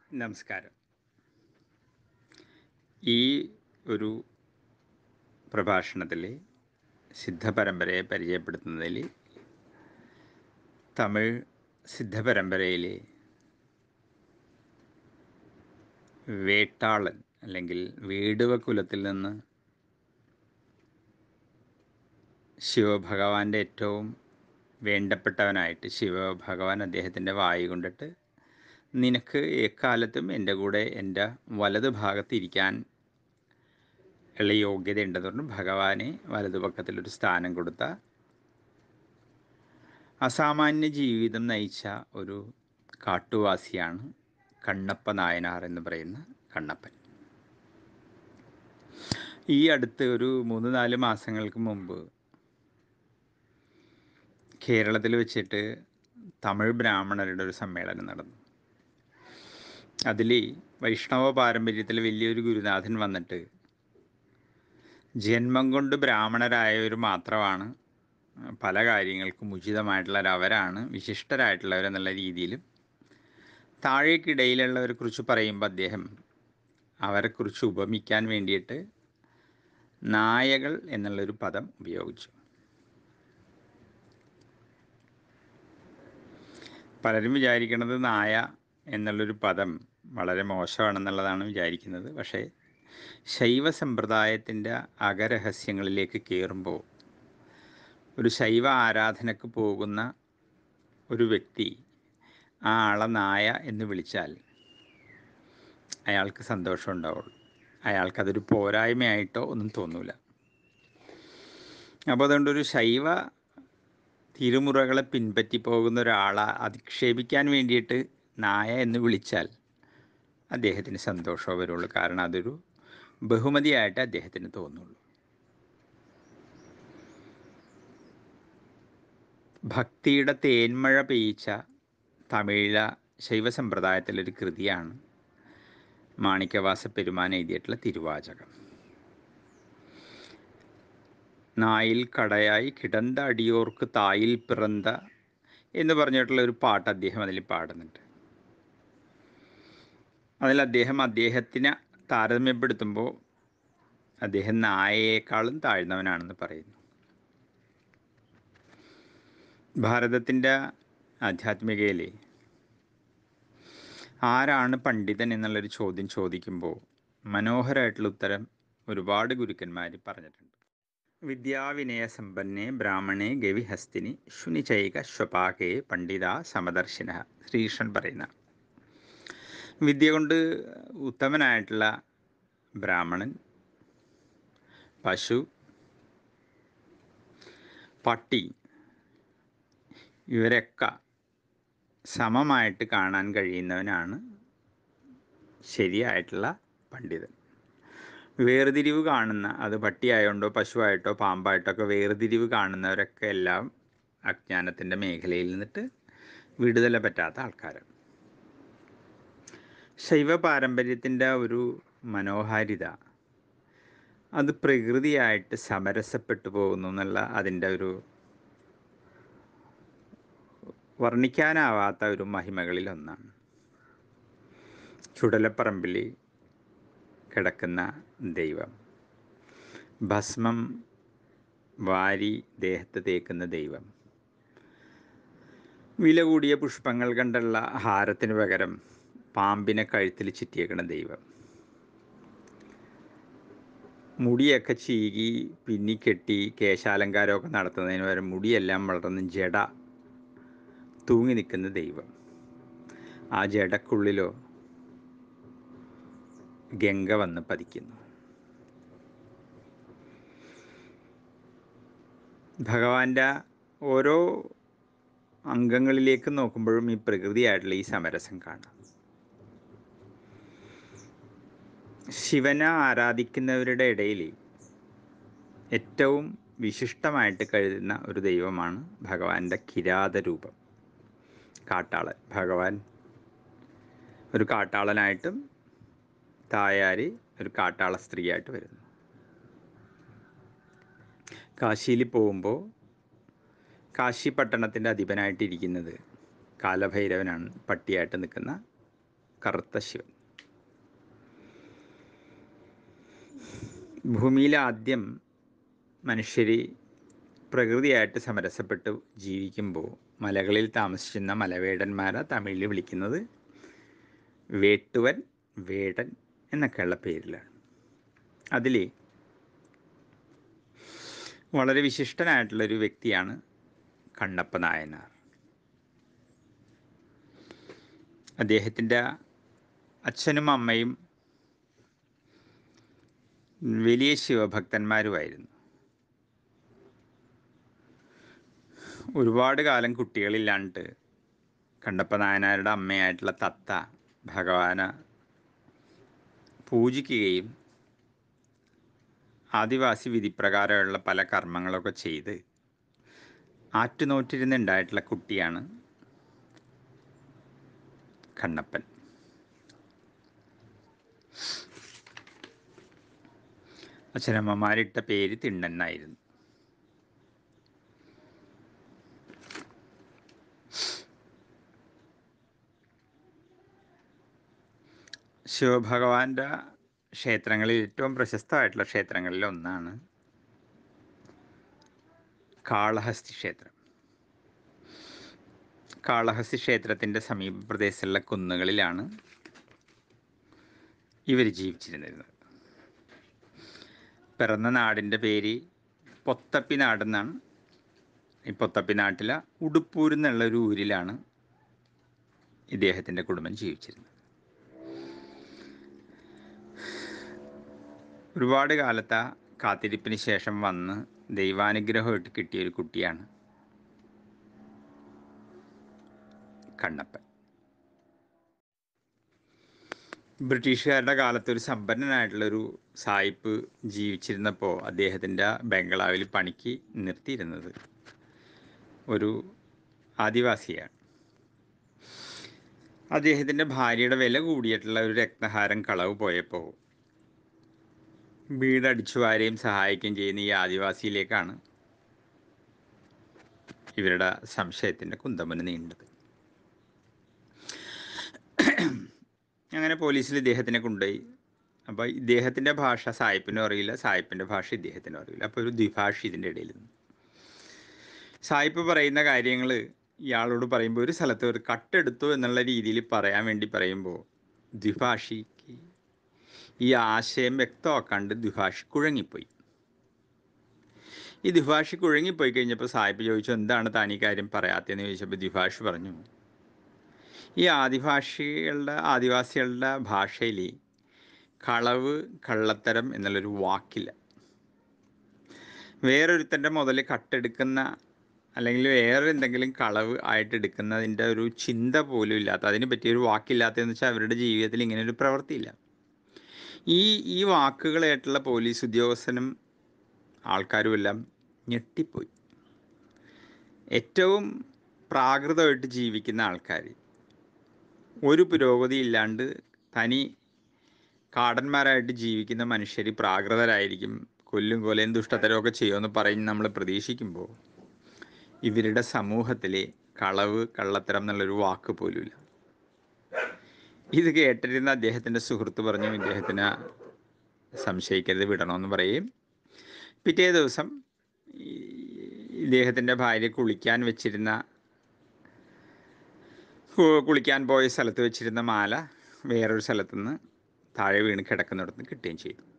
നമസ്കാരം ഈ ഒരു പ്രഭാഷണത്തിൽ സിദ്ധപരമ്പരയെ പരിചയപ്പെടുത്തുന്നതിൽ തമിഴ് സിദ്ധപരമ്പരയിലെ വേട്ടാളൻ അല്ലെങ്കിൽ വേടുവ കുലത്തിൽ നിന്ന് ശിവഭഗവാന്റെ ഏറ്റവും വേണ്ടപ്പെട്ടവനായിട്ട് ശിവഭഗവാൻ അദ്ദേഹത്തിൻ്റെ വായു കൊണ്ടിട്ട് നിനക്ക് എക്കാലത്തും എൻ്റെ കൂടെ എൻ്റെ വലതു ഭാഗത്ത് ഇരിക്കാൻ ഉള്ള യോഗ്യത ഉണ്ടെന്നുകൊണ്ട് ഭഗവാനെ വലതുപക്കത്തിലൊരു സ്ഥാനം കൊടുത്ത അസാമാന്യ ജീവിതം നയിച്ച ഒരു കാട്ടുവാസിയാണ് കണ്ണപ്പ നായനാർ എന്ന് പറയുന്ന കണ്ണപ്പൻ ഈ അടുത്ത് ഒരു മൂന്ന് നാല് മാസങ്ങൾക്ക് മുമ്പ് കേരളത്തിൽ വെച്ചിട്ട് തമിഴ് ബ്രാഹ്മണരുടെ ഒരു സമ്മേളനം നടന്നു അതിൽ വൈഷ്ണവ പാരമ്പര്യത്തിൽ വലിയൊരു ഗുരുനാഥൻ വന്നിട്ട് ജന്മം കൊണ്ട് ബ്രാഹ്മണരായവർ മാത്രമാണ് പല കാര്യങ്ങൾക്കും ഉചിതമായിട്ടുള്ളവർ അവരാണ് വിശിഷ്ടരായിട്ടുള്ളവരെന്നുള്ള രീതിയിലും താഴേക്കിടയിലുള്ളവരെ കുറിച്ച് പറയുമ്പോൾ അദ്ദേഹം അവരെക്കുറിച്ച് ഉപമിക്കാൻ വേണ്ടിയിട്ട് നായകൾ എന്നുള്ളൊരു പദം ഉപയോഗിച്ചു പലരും വിചാരിക്കുന്നത് നായ എന്നുള്ളൊരു പദം വളരെ മോശമാണെന്നുള്ളതാണ് വിചാരിക്കുന്നത് പക്ഷേ ശൈവ സമ്പ്രദായത്തിൻ്റെ അകരഹസ്യങ്ങളിലേക്ക് കയറുമ്പോൾ ഒരു ശൈവ ആരാധനക്ക് പോകുന്ന ഒരു വ്യക്തി ആ ആളെ നായ എന്ന് വിളിച്ചാൽ അയാൾക്ക് സന്തോഷം ഉണ്ടാവുള്ളൂ അയാൾക്കതൊരു പോരായ്മയായിട്ടോ ഒന്നും തോന്നൂല അപ്പോൾ അതുകൊണ്ടൊരു ശൈവ തിരുമുറകളെ പിൻപറ്റി പോകുന്ന ഒരാളെ അധിക്ഷേപിക്കാൻ വേണ്ടിയിട്ട് നായ എന്ന് വിളിച്ചാൽ അദ്ദേഹത്തിന് സന്തോഷമേ വരുള്ളൂ കാരണം അതൊരു ബഹുമതിയായിട്ട് അദ്ദേഹത്തിന് തോന്നുള്ളൂ ഭക്തിയുടെ തേന്മഴ പെയ്ച്ച തമിഴില ശൈവ സമ്പ്രദായത്തിലൊരു കൃതിയാണ് മാണിക്യവാസ പെരുമാൻ എഴുതിയിട്ടുള്ള തിരുവാചകം നായിൽ കടയായി കിടந்த അടിയോർക്ക് തായിൽ പിറந்த എന്ന് പറഞ്ഞിട്ടുള്ള ഒരു പാട്ട് അദ്ദേഹം അതിൽ പാടുന്നുണ്ട് അതിൽ അദ്ദേഹം അദ്ദേഹത്തിനെ താരതമ്യപ്പെടുത്തുമ്പോൾ അദ്ദേഹം നായയേക്കാളും താഴ്ന്നവനാണെന്ന് പറയുന്നു ഭാരതത്തിൻ്റെ ആധ്യാത്മികയിൽ ആരാണ് പണ്ഡിതൻ എന്നുള്ളൊരു ചോദ്യം ചോദിക്കുമ്പോൾ മനോഹരമായിട്ടുള്ള ഉത്തരം ഒരുപാട് ഗുരുക്കന്മാർ പറഞ്ഞിട്ടുണ്ട് വിദ്യാവിനയ സമ്പന്നെ ബ്രാഹ്മണേ ഗവിഹസ്തിനി ശുനിചൈക ശ്വപാകേ പണ്ഡിത സമദർശിന ശ്രീകൃഷ്ണൻ പറയുന്ന വിദ്യ കൊണ്ട് ഉത്തമനായിട്ടുള്ള ബ്രാഹ്മണൻ പശു പട്ടി ഇവരൊക്കെ സമമായിട്ട് കാണാൻ കഴിയുന്നവനാണ് ശരിയായിട്ടുള്ള പണ്ഡിതൻ വേർതിരിവ് കാണുന്ന അത് പട്ടിയായോണ്ടോ പശുവായിട്ടോ പാമ്പായിട്ടോ ഒക്കെ വേർതിരിവ് കാണുന്നവരൊക്കെ എല്ലാം അജ്ഞാനത്തിൻ്റെ മേഖലയിൽ നിന്നിട്ട് വിടുതല പറ്റാത്ത ആൾക്കാരാണ് ശൈവ പാരമ്പര്യത്തിൻ്റെ ഒരു മനോഹാരിത അത് പ്രകൃതിയായിട്ട് സമരസപ്പെട്ടു പോകുന്നു എന്നുള്ള അതിൻ്റെ ഒരു വർണ്ണിക്കാനാവാത്ത ഒരു മഹിമകളിൽ ഒന്നാണ് ചുടലപ്പറമ്പിൽ കിടക്കുന്ന ദൈവം ഭസ്മം വാരി ദേഹത്ത് തേക്കുന്ന ദൈവം വില കൂടിയ പുഷ്പങ്ങൾ കണ്ടുള്ള ഹാരത്തിന് പകരം പാമ്പിനെ കഴുത്തിൽ ചുറ്റിയേക്കണ ദൈവം മുടിയൊക്കെ ചീകി പിന്നിക്കെട്ടി കേശാലങ്കാരമൊക്കെ നടത്തുന്നതിന് പകരം മുടിയെല്ലാം വളർന്ന് ജട തൂങ്ങി നിൽക്കുന്ന ദൈവം ആ ജടക്കുള്ളിലോ ഗംഗ വന്ന് പതിക്കുന്നു ഭഗവാന്റെ ഓരോ അംഗങ്ങളിലേക്ക് നോക്കുമ്പോഴും ഈ പ്രകൃതിയായിട്ടുള്ള ഈ സമരസം കാണാം ശിവനെ ആരാധിക്കുന്നവരുടെ ഇടയിൽ ഏറ്റവും വിശിഷ്ടമായിട്ട് കരുതുന്ന ഒരു ദൈവമാണ് ഭഗവാന്റെ കിരാത രൂപം കാട്ടാളൻ ഭഗവാൻ ഒരു കാട്ടാളനായിട്ടും തായാരി ഒരു കാട്ടാള സ്ത്രീയായിട്ട് വരുന്നു കാശിയിൽ പോകുമ്പോൾ കാശി പട്ടണത്തിൻ്റെ അധിപനായിട്ടിരിക്കുന്നത് കാലഭൈരവനാണ് പട്ടിയായിട്ട് നിൽക്കുന്ന കറുത്ത ശിവൻ ഭൂമിയിൽ ആദ്യം മനുഷ്യർ പ്രകൃതിയായിട്ട് സമരസപ്പെട്ട് ജീവിക്കുമ്പോൾ മലകളിൽ താമസിക്കുന്ന മലവേടന്മാരെ തമിഴിൽ വിളിക്കുന്നത് വേട്ടുവൻ വേടൻ എന്നൊക്കെയുള്ള പേരിലാണ് അതിൽ വളരെ വിശിഷ്ടനായിട്ടുള്ളൊരു വ്യക്തിയാണ് കണ്ണപ്പ നായനാർ അദ്ദേഹത്തിൻ്റെ അച്ഛനും അമ്മയും വലിയ ശിവഭക്തന്മാരുമായിരുന്നു ഒരുപാട് കാലം കുട്ടികളില്ലാണ്ട് കണ്ടപ്പ നായനാരുടെ അമ്മയായിട്ടുള്ള തത്ത ഭഗവാനെ പൂജിക്കുകയും ആദിവാസി വിധിപ്രകാരമുള്ള പല കർമ്മങ്ങളൊക്കെ ചെയ്ത് ആറ്റുനോറ്റിരുന്നുണ്ടായിട്ടുള്ള കുട്ടിയാണ് കണ്ണപ്പൻ അച്ഛനമ്മമാരിട്ട പേര് തിണ്ണനായിരുന്നു ശിവഭഗവാന്റെ ക്ഷേത്രങ്ങളിൽ ഏറ്റവും പ്രശസ്തമായിട്ടുള്ള ക്ഷേത്രങ്ങളിൽ ഒന്നാണ് കാളഹസ്തി ക്ഷേത്രം കാളഹസ്തി ക്ഷേത്രത്തിൻ്റെ സമീപ പ്രദേശത്തുള്ള കുന്നുകളിലാണ് ഇവർ ജീവിച്ചിരുന്നിരുന്നത് പിറന്ന നാടിൻ്റെ പേര് പൊത്തപ്പി നാടെന്നാണ് ഈ പൊത്തപ്പി നാട്ടിലെ ഉടുപ്പൂർ എന്നുള്ള ഒരു ഊരിലാണ് ഇദ്ദേഹത്തിൻ്റെ കുടുംബം ജീവിച്ചിരുന്നത് ഒരുപാട് കാലത്തെ കാത്തിരിപ്പിന് ശേഷം വന്ന് ദൈവാനുഗ്രഹമായിട്ട് കിട്ടിയ ഒരു കുട്ടിയാണ് കണ്ണപ്പൻ ബ്രിട്ടീഷുകാരുടെ കാലത്ത് ഒരു സമ്പന്നനായിട്ടുള്ളൊരു സായിപ്പ് ജീവിച്ചിരുന്നപ്പോൾ അദ്ദേഹത്തിൻ്റെ ബംഗ്ലാവിൽ പണിക്ക് നിർത്തിയിരുന്നത് ഒരു ആദിവാസിയാണ് അദ്ദേഹത്തിൻ്റെ ഭാര്യയുടെ വില കൂടിയിട്ടുള്ള ഒരു രത്നഹാരം കളവ് പോയപ്പോൾ വീടടിച്ചു വാരുകയും സഹായിക്കുകയും ചെയ്യുന്ന ഈ ആദിവാസിയിലേക്കാണ് ഇവരുടെ സംശയത്തിൻ്റെ കുന്തമുന നീണ്ടത് അങ്ങനെ പോലീസിൽ ഇദ്ദേഹത്തിനെ കൊണ്ടുപോയി അപ്പോൾ ഇദ്ദേഹത്തിൻ്റെ ഭാഷ സായിപ്പിനും അറിയില്ല സായിപ്പിൻ്റെ ഭാഷ ഇദ്ദേഹത്തിനും അറിയില്ല അപ്പോൾ ഒരു ദ്വിഭാഷി ഇതിൻ്റെ ഇടയിൽ നിന്ന് സായിപ്പ് പറയുന്ന കാര്യങ്ങൾ ഇയാളോട് പറയുമ്പോൾ ഒരു സ്ഥലത്ത് ഒരു കട്ടെടുത്തു എന്നുള്ള രീതിയിൽ പറയാൻ വേണ്ടി പറയുമ്പോൾ ദ്വിഭാഷിക്ക് ഈ ആശയം വ്യക്തമാക്കാണ്ട് ദ്വിഭാഷി കുഴങ്ങിപ്പോയി ഈ ദ്വിഭാഷി കുഴങ്ങിപ്പോയി കഴിഞ്ഞപ്പോൾ സാഹിബ് ചോദിച്ചു എന്താണ് താൻ ഈ കാര്യം പറയാത്തതെന്ന് ചോദിച്ചപ്പോൾ ദ്വിഭാഷി പറഞ്ഞു ഈ ആദിഭാഷികളുടെ ആദിവാസികളുടെ ഭാഷയിൽ കളവ് കള്ളത്തരം എന്നുള്ളൊരു വാക്കില്ല വേറൊരുത്തൻ്റെ മുതൽ കട്ടെടുക്കുന്ന അല്ലെങ്കിൽ വേറെ എന്തെങ്കിലും കളവ് ആയിട്ട് എടുക്കുന്നതിൻ്റെ ഒരു ചിന്ത പോലും ഇല്ലാത്ത അതിന് പറ്റിയൊരു വാക്കില്ലാത്തതെന്ന് വെച്ചാൽ അവരുടെ ജീവിതത്തിൽ ഇങ്ങനെ ഒരു പ്രവൃത്തിയില്ല ഈ ഈ വാക്കുകളായിട്ടുള്ള പോലീസ് ഉദ്യോഗസ്ഥനും ആൾക്കാരും എല്ലാം ഞെട്ടിപ്പോയി ഏറ്റവും പ്രാകൃതമായിട്ട് ജീവിക്കുന്ന ആൾക്കാർ ഒരു പുരോഗതി ഇല്ലാണ്ട് തനി കാടന്മാരായിട്ട് ജീവിക്കുന്ന മനുഷ്യർ പ്രാകൃതരായിരിക്കും കൊല്ലും കൊലയും ദുഷ്ടത്തരമൊക്കെ ചെയ്യുമെന്ന് പറഞ്ഞ് നമ്മൾ പ്രതീക്ഷിക്കുമ്പോൾ ഇവരുടെ സമൂഹത്തിൽ കളവ് കള്ളത്തരം എന്നുള്ളൊരു വാക്ക് പോലുമില്ല ഇത് കേട്ടിരുന്ന അദ്ദേഹത്തിൻ്റെ സുഹൃത്ത് പറഞ്ഞു ഇദ്ദേഹത്തിന് സംശയിക്കരുത് വിടണമെന്ന് പറയും പിറ്റേ ദിവസം ഇദ്ദേഹത്തിൻ്റെ ഭാര്യ കുളിക്കാൻ വെച്ചിരുന്ന കുളിക്കാൻ പോയ സ്ഥലത്ത് വെച്ചിരുന്ന മാല വേറൊരു സ്ഥലത്തുനിന്ന് താഴെ വീണ് കിടക്കുന്നിടത്ത് കിട്ടുകയും ചെയ്തു